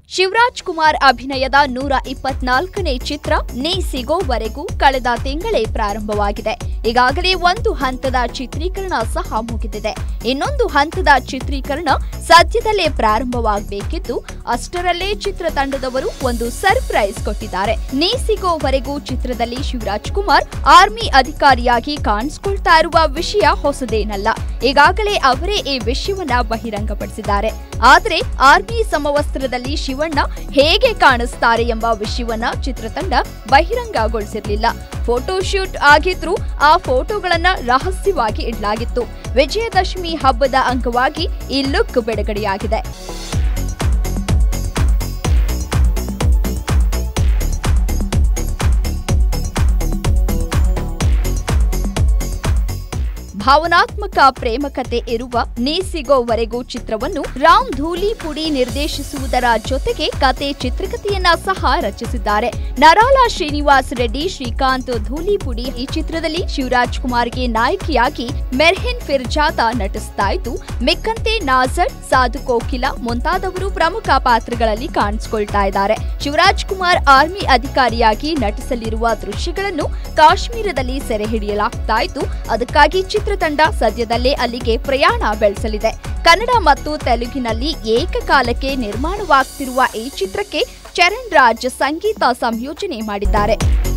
ಶಿವರಾಜ್ ಕುಮಾರ್ ಅಭಿನಯದ ನೂರ ಇಪ್ಪತ್ನಾಲ್ಕನೇ ಚಿತ್ರ ನೀ ಸಿಗೋವರೆಗೂ ಕಳೆದ ತಿಂಗಳೇ ಪ್ರಾರಂಭವಾಗಿದೆ ಈಗಾಗಲೇ ಒಂದು ಹಂತದ ಚಿತ್ರೀಕರಣ ಸಹ ಮುಗಿದಿದೆ ಇನ್ನೊಂದು ಹಂತದ ಚಿತ್ರೀಕರಣ ಸದ್ಯದಲ್ಲೇ ಪ್ರಾರಂಭವಾಗಬೇಕಿದ್ದು ಅಷ್ಟರಲ್ಲೇ ಚಿತ್ರತಂಡದವರು ಒಂದು ಸರ್ಪ್ರೈಸ್ ಕೊಟ್ಟಿದ್ದಾರೆ ನೀ ಸಿಗೋವರೆಗೂ ಚಿತ್ರದಲ್ಲಿ ಶಿವರಾಜ್ ಕುಮಾರ್ ಆರ್ಮಿ ಅಧಿಕಾರಿಯಾಗಿ ಕಾಣಿಸಿಕೊಳ್ತಾ ಇರುವ ವಿಷಯ ಹೊಸದೇನಲ್ಲ ಈಗಾಗಲೇ ಅವರೇ ಈ ವಿಷಯವನ್ನ ಬಹಿರಂಗಪಡಿಸಿದ್ದಾರೆ ಆದರೆ ಆರ್ಮಿ ಸಮವಸ್ತ್ರದಲ್ಲಿ ಶಿವಣ್ಣ ಹೇಗೆ ಕಾಣಿಸ್ತಾರೆ ಎಂಬ ವಿಷಯವನ್ನ ಚಿತ್ರತಂಡ ಬಹಿರಂಗಗೊಳಿಸಿರಲಿಲ್ಲ ಫೋಟೋ ಶೂಟ್ ಆಗಿದ್ರೂ ಆ ಫೋಟೋಗಳನ್ನ ರಹಸ್ಯವಾಗಿ ಇಡಲಾಗಿತ್ತು ವಿಜಯದಶಮಿ ಹಬ್ಬದ ಅಂಗವಾಗಿ ಈ ಲುಕ್ ಬಿಡುಗಡೆಯಾಗಿದೆ ಭಾವನಾತ್ಮಕ ಪ್ರೇಮ ಕತೆ ಇರುವ ನೀ ಸಿಗೋವರೆಗೂ ಚಿತ್ರವನ್ನು ರಾಮ್ ಧೂಲಿಪುಡಿ ನಿರ್ದೇಶಿಸುವುದರ ಜೊತೆಗೆ ಕತೆ ಚಿತ್ರಕಥೆಯನ್ನ ಸಹ ರಚಿಸಿದ್ದಾರೆ ನರಾಲ ಶ್ರೀನಿವಾಸ್ ರೆಡ್ಡಿ ಶ್ರೀಕಾಂತ್ ಧೂಲಿಪುಡಿ ಈ ಚಿತ್ರದಲ್ಲಿ ಶಿವರಾಜ್ ಕುಮಾರ್ಗೆ ನಾಯಕಿಯಾಗಿ ಮೆರ್ಹಿನ್ ಫಿರ್ಜಾತ ನಟಿಸ್ತಾ ಇದ್ದು ಮಿಕ್ಕಂತೆ ನಾಜರ್ ಸಾಧು ಕೋಕಿಲ ಮುಂತಾದವರು ಪ್ರಮುಖ ಪಾತ್ರಗಳಲ್ಲಿ ಕಾಣಿಸಿಕೊಳ್ತಾ ಇದ್ದಾರೆ ಶಿವರಾಜ್ ಕುಮಾರ್ ಆರ್ಮಿ ಅಧಿಕಾರಿಯಾಗಿ ನಟಿಸಲಿರುವ ದೃಶ್ಯಗಳನ್ನು ಕಾಶ್ಮೀರದಲ್ಲಿ ಸೆರೆ ಹಿಡಿಯಲಾಗ್ತಾ ಇದ್ದು ಅದಕ್ಕಾಗಿ ಚಿತ್ರತಂಡ ಸದ್ಯದಲ್ಲೇ ಅಲ್ಲಿಗೆ ಪ್ರಯಾಣ ಬೆಳೆಸಲಿದೆ ಕನ್ನಡ ಮತ್ತು ತೆಲುಗಿನಲ್ಲಿ ಏಕಕಾಲಕ್ಕೆ ನಿರ್ಮಾಣವಾಗ್ತಿರುವ ಈ ಚಿತ್ರಕ್ಕೆ ಚರಣ್ ರಾಜ್ ಸಂಗೀತ ಸಂಯೋಜನೆ ಮಾಡಿದ್ದಾರೆ